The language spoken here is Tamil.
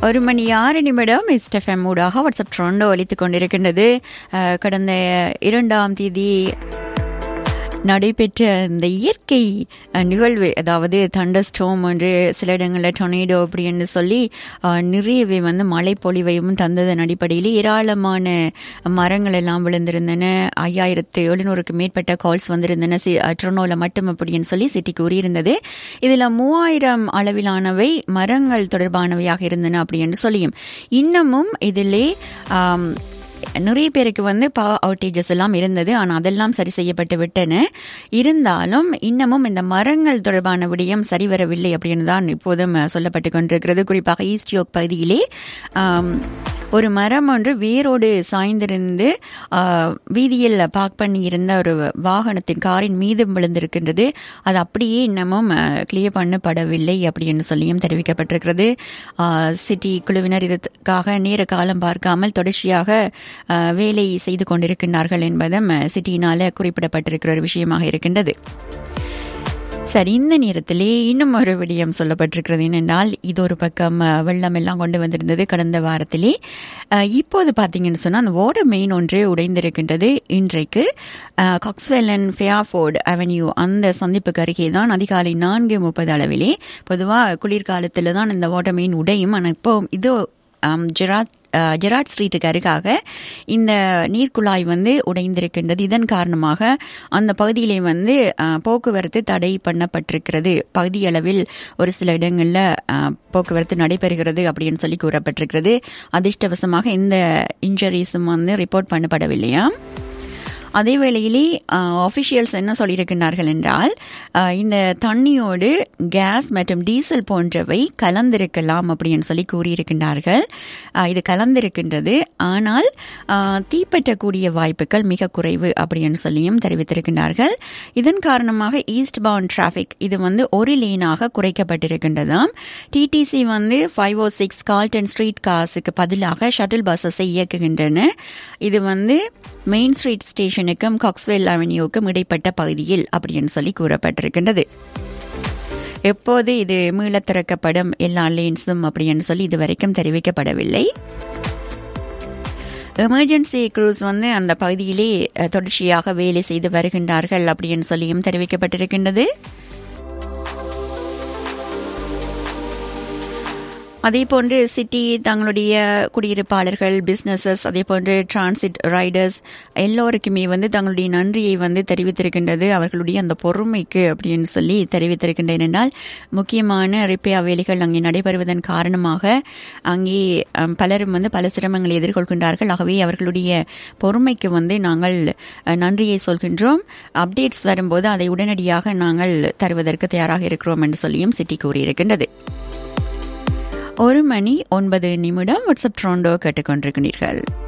ஒரு மணி ஆறு நிமிடம் இஸ்டெஃப்எம் ஊடாக வாட்ஸ்அப் ட்ரோண்டோ ஒலித்துக் கொண்டிருக்கின்றது அஹ், கடந்த இரண்டாம் தேதி நடைபெற்ற இந்த இயற்கை அஹ், நிகழ்வு அதாவது தண்டர் ஸ்டோம் என்று சில இடங்களில் டொனேடோ அப்படின்னு சொல்லி அஹ், நிறையவே வந்து மழை பொழிவையும் தந்ததன் அடிப்படையில் ஏராளமான மரங்கள் எல்லாம் விழுந்திருந்தன ஐயாயிரத்து எழுநூறுக்கு மேற்பட்ட கால்ஸ் வந்திருந்தன சி ட்ரோனோவில் மட்டும் அப்படின்னு சொல்லி சிட்டி கூறியிருந்தது இதில் மூவாயிரம் அளவிலானவை மரங்கள் தொடர்பானவையாக இருந்தன அப்படின்னு சொல்லியும் இன்னமும் இதிலே ஆம், நிறைய பேருக்கு வந்து பவர் அவுட்டேஜஸ் எல்லாம் இருந்தது ஆனால் அதெல்லாம் சரி செய்யப்பட்டு விட்டன இருந்தாலும் இன்னமும் இந்த மரங்கள் தொடர்பான விடயம் சரிவரவில்லை அப்படின்னு தான் இப்போதும் சொல்லப்பட்டு கொண்டிருக்கிறது குறிப்பாக ஈஸ்ட் யோக் பகுதியிலே ஆம், ஒரு மரம் ஒன்று வேரோடு சாய்ந்திருந்து ஆ, வீதியில் பார்க் பண்ணி இருந்த ஒரு வாகனத்தின் காரின் மீது விழுந்திருக்கின்றது அது அப்படியே இன்னமும் கிளியர் பண்ணப்படவில்லை அப்படின்னு சொல்லியும் தெரிவிக்கப்பட்டிருக்கிறது ஆ, சிட்டி குழுவினர் இதற்காக நேர காலம் பார்க்காமல் தொடர்ச்சியாக ஆ, வேலை செய்து கொண்டிருக்கின்றார்கள் என்பதும் சிட்டியினால குறிப்பிடப்பட்டிருக்கிற ஒரு விஷயமாக இருக்கின்றது சரி இந்த நேரத்திலே இன்னும் ஒரு விடயம் சொல்லப்பட்டிருக்கிறது என்னென்றால் இது ஒரு பக்கம் அஹ், வெள்ளம் எல்லாம் கொண்டு வந்திருந்தது கடந்த வாரத்திலே அஹ், இப்போது பார்த்தீங்கன்னு சொன்னால் அந்த வாட்டர் மெயின் ஒன்று உடைந்திருக்கின்றது இன்றைக்கு அஹ், காக்ஸ்வெல்லன் ஃபேர்ஃபோர்டு அவென்யூ அந்த சந்திப்புக்கு அருகே தான் அதிகாலை நான்கு முப்பது அளவிலே பொதுவாக குளிர்காலத்தில் தான் இந்த வாட்டர் மெயின் உடையும் ஆனால் இப்போ இது ஆம், ஜெராட் அஹ், ஜெராட் ஸ்ட்ரீட்டுக்கு அருகாக இந்த நீர்க்குழாய் வந்து உடைந்திருக்கின்றது இதன் காரணமாக அந்த பகுதியிலே வந்து அஹ், போக்குவரத்து தடை பண்ணப்பட்டிருக்கிறது பகுதியளவில் ஒரு சில இடங்களில் போக்குவரத்து நடைபெறுகிறது அப்படின்னு சொல்லி கூறப்பட்டிருக்கிறது அதிர்ஷ்டவசமாக இந்த இன்ஜுரிஸும் வந்து ரிப்போர்ட் பண்ணப்படவில்லையா அதே வேளையிலே ஆஃபிஷியல்ஸ் என்ன சொல்லியிருக்கிறார்கள் என்றால் அஹ், இந்த தண்ணியோடு கேஸ் மற்றும் டீசல் போன்றவை கலந்திருக்கலாம் அப்படின்னு சொல்லி கூறியிருக்கின்றார்கள் அஹ், இது கலந்திருக்கின்றது ஆனால் அஹ், தீப்பற்றக்கூடிய வாய்ப்புகள் மிக குறைவு அப்படின்னு சொல்லியும் தெரிவித்திருக்கின்றார்கள் இதன் காரணமாக ஈஸ்ட் பவுண்ட் டிராஃபிக் இது வந்து ஒரு லேனாக குறைக்கப்பட்டிருக்கின்றதாம் டிடிசி வந்து five O six Colton street காசுக்கு பதிலாக ஷட்டில் பஸ்ஸஸை இயக்குகின்றன இது வந்து மெயின் ஸ்ட்ரீட் ஸ்டேஷனுக்கும் காக்ஸ்வெல் அவென்யூக்கும் இடைப்பட்ட பகுதியில் அப்படின்னு சொல்லி கூறப்பட்டிருக்கின்றது எப்போது இது மீளத் திறக்கப்படும் எல்லா லேன்ஸும் அப்படின்னு சொல்லி இதுவரைக்கும் தெரிவிக்கப்படவில்லை எமர்ஜென்சி க்ரூஸ் வந்து அந்த பகுதியிலே அஹ், தொடர்ச்சியாக வேலை செய்து வருகின்றார்கள் அப்படின்னு சொல்லியும் தெரிவிக்கப்பட்டிருக்கின்றது அதே போன்று சிட்டி தங்களுடைய குடியிருப்பாளர்கள் பிசினஸஸ் அதே போன்று டிரான்சிட் ரைடர்ஸ் எல்லோருக்குமே வந்து தங்களுடைய நன்றியை வந்து தெரிவித்திருக்கின்றது அவர்களுடைய அந்த பொறுமைக்கு அப்படின்னு சொல்லி தெரிவித்திருக்கின்றன என்றால் முக்கியமான ரிப்பேர் வேலைகள் அங்கே நடைபெறுவதன் காரணமாக அங்கே அம், பலரும் வந்து பல சிரமங்களை எதிர்கொள்கின்றார்கள் ஆகவே அவர்களுடைய பொறுமைக்கு வந்து நாங்கள் அஹ், நன்றியை சொல்கின்றோம் அப்டேட்ஸ் வரும்போது அதை உடனடியாக நாங்கள் தருவதற்கு தயாராக இருக்கிறோம் என்று சொல்லியும் சிட்டி கூறியிருக்கின்றது ஒரு மணி ஒன்பது நிமிடம் வாட்ஸ்அப் ட்ரோண்டோ கேட்டுக்கொண்டிருக்கிறீர்கள்